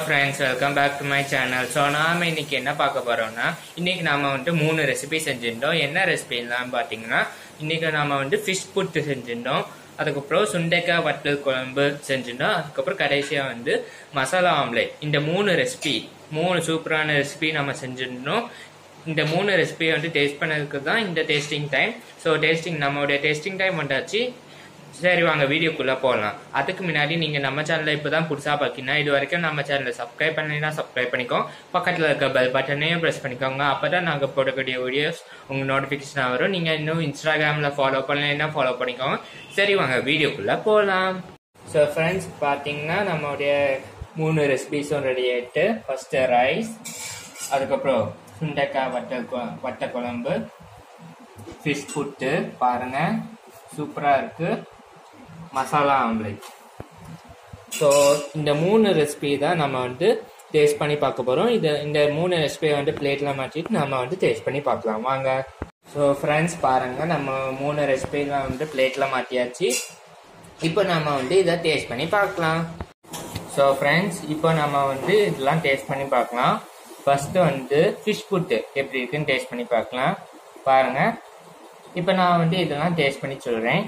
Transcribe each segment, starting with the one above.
friends welcome back to my channel so நாம இன்னைக்கு என்ன பார்க்க போறோம்னா இன்னைக்கு நாம வந்துட்டு மூணு ரெசிபி செஞ்சிருந்தோம் என்ன ரெசிபிலாம் பார்த்தீங்கன்னா இன்னைக்கு நாம வந்து ஃபிஷ் புட்டு செஞ்சிருந்தோம் அதுக்கப்புறம் சுண்டைக்காய் வத்தல் குழம்பு செஞ்சிருந்தோம் அதுக்கப்புறம் கடைசியாக வந்து மசாலா ஆம்லேட் இந்த மூணு ரெசிபி மூணு சூப்பரான ரெசிபி நம்ம செஞ்சிருந்தோம் இந்த மூணு ரெசிபியை வந்து டேஸ்ட் பண்ணதுக்கு தான் இந்த டேஸ்டிங் டைம் ஸோ டேஸ்டிங் நம்மளுடைய டேஸ்டிங் டைம் வந்தாச்சு சரி வாங்க வீடியோக்குள்ளே போகலாம் அதுக்கு முன்னாடி நீங்கள் நம்ம சேனலில் இப்போ தான் புதுசாக பார்க்கீங்கன்னா இது வரைக்கும் நம்ம சேனலை சப்ஸ்கிரைப் பண்ணினா சப்ஸ்கிரைப் பண்ணிக்கோ பக்கத்தில் இருக்க பெல் பட்டனையும் ப்ரெஸ் பண்ணிக்கோங்க அப்போ தான் நாங்கள் போடக்கூடிய வீடியோஸ் உங்கள் நோட்டிஃபிகேஷனாக வரும் நீங்கள் இன்னும் இன்ஸ்டாகிராமில் ஃபாலோ பண்ணலைன்னா ஃபாலோ பண்ணிக்கோங்க சரி வாங்க வீடியோக்குள்ளே போகலாம் ஸோ ஃப்ரெண்ட்ஸ் பார்த்தீங்கன்னா நம்மளுடைய மூணு ரெசிபிஸும் ரெடி ஆகிட்டு ஃபஸ்ட்டு ரைஸ் அதுக்கப்புறம் சுண்டைக்காய் வட்டல் கொ வட்டை குழம்பு ஃபிஷ் புட்டு பாருங்கள் சூப்பராக இருக்குது மசாலா ஆம்லேட் ஸோ இந்த மூணு ரெசிபி தான் நம்ம வந்து டேஸ்ட் பண்ணி பார்க்க போகிறோம் இது இந்த மூணு ரெசிபியை வந்து பிளேட்டில் மாற்றிட்டு நம்ம வந்து டேஸ்ட் பண்ணி பார்க்கலாம் வாங்க ஸோ ஃப்ரெண்ட்ஸ் பாருங்கள் நம்ம மூணு ரெசிபிலாம் வந்து பிளேட்டில் மாற்றியாச்சு இப்போ நம்ம வந்து இதை டேஸ்ட் பண்ணி பார்க்கலாம் ஸோ ஃப்ரெண்ட்ஸ் இப்போ நம்ம வந்து இதெல்லாம் டேஸ்ட் பண்ணி பார்க்கலாம் ஃபஸ்ட்டு வந்து ஃபிஷ் புட்டு எப்படி இருக்குன்னு டேஸ்ட் பண்ணி பார்க்கலாம் பாருங்கள் இப்போ நான் வந்து இதெல்லாம் டேஸ்ட் பண்ணி சொல்கிறேன்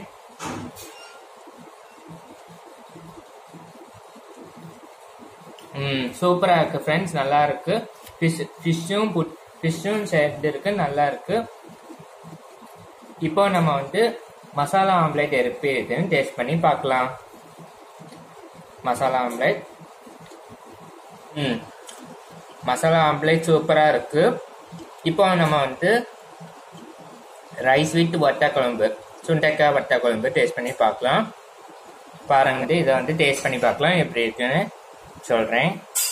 ம் சூப்பராக இருக்குது ஃப்ரெண்ட்ஸ் நல்லா இருக்கு ஃபிஷ் ஃபிஷ்ஷும் புட் ஃபிஷ்ஷும் சேர்ந்து இருக்கு நல்லா இருக்கு இப்போ நம்ம வந்து மசாலா ஆம்லேட் எப்படி இருக்குன்னு டேஸ்ட் பண்ணி பார்க்கலாம் மசாலா ஆம்லேட் ம் மசாலா ஆம்லேட் சூப்பராக இருக்கு இப்போ நம்ம வந்து ரைஸ் வித் வட்டை குழம்பு சுண்டைக்காய் வட்டை குழம்பு டேஸ்ட் பண்ணி பார்க்கலாம் பாருங்க இதை வந்து டேஸ்ட் பண்ணி பார்க்கலாம் எப்படி இருக்குன்னு சொல்கிறேன்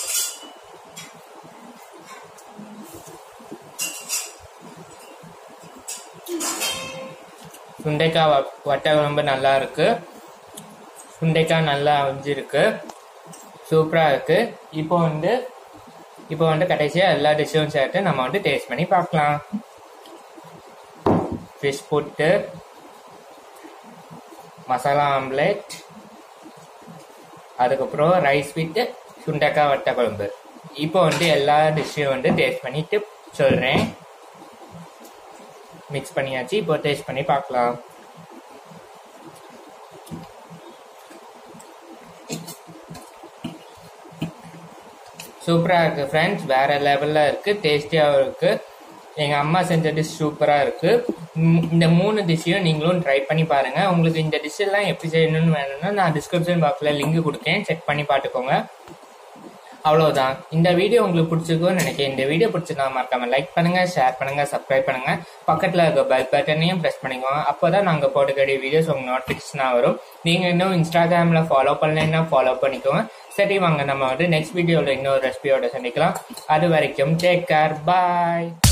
சுண்டைக்காய் வ- வட்டை குழம்பு நல்லா இருக்கு சுண்டைக்காய் நல்லா அவிஞ்சிருக்கு சூப்பராக இருக்கு இப்போ வந்து இப்போ வந்து கடைசியாக எல்லா டிஷ்ஷும் சேர்த்து நம்ம வந்து டேஸ்ட் பண்ணி பார்க்கலாம் ஃபிஷ் புட்டு மசாலா ஆம்லெட் அதுக்கப்புறம் ரைஸ் வித் சுண்டக்காய் வட்டை குழம்பு இப்போ வந்து எல்லா டிஷ்ஷையும் வந்து டேஸ்ட் பண்ணிட்டு சொல்கிறேன் மிக்ஸ் பண்ணியாச்சு இப்போ டேஸ்ட் பண்ணி பார்க்கலாம் சூப்பராக இருக்குது ஃப்ரெண்ட்ஸ் வேறு லெவலில் இருக்குது டேஸ்டியாகவும் இருக்குது எங்கள் அம்மா செஞ்ச டிஷ் சூப்பராக இருக்குது இந்த மூணு டிஷ்ஷையும் நீங்களும் ட்ரை பண்ணி பாருங்கள் உங்களுக்கு இந்த dish எல்லாம் எப்படி செய்யணும்னு வேணும்னா நான் டிஸ்கிரிப்ஷன் பாக்ஸில் லிங்க் கொடுக்கேன் செக் பண்ணி பார்த்துக்கோங்க அவ்வளோதான் இந்த வீடியோ உங்களுக்கு பிடிச்சிருக்கும்னு நினைக்கிறேன் இந்த வீடியோ பிடிச்சிருந்தா மறக்காம லைக் பண்ணுங்க ஷேர் பண்ணுங்க சப்ஸ்கிரைப் பண்ணுங்க பக்கத்தில் இருக்க பெல் பட்டனையும் ப்ரெஸ் பண்ணிக்கோங்க அப்போதான் நாங்கள் போட்டுக்கூடிய வீடியோஸ் உங்க நோட்டிஃபிகேஷனாக வரும் நீங்கள் இன்னும் இன்ஸ்டாகிராமில் ஃபாலோ பண்ணலைன்னா ஃபாலோ பண்ணிக்கோங்க சரி வாங்க நம்ம வந்து நெக்ஸ்ட் வீடியோவில் இன்னொரு ரெசிபியோட சந்திக்கலாம் அது வரைக்கும் டேக் கேர் பாய்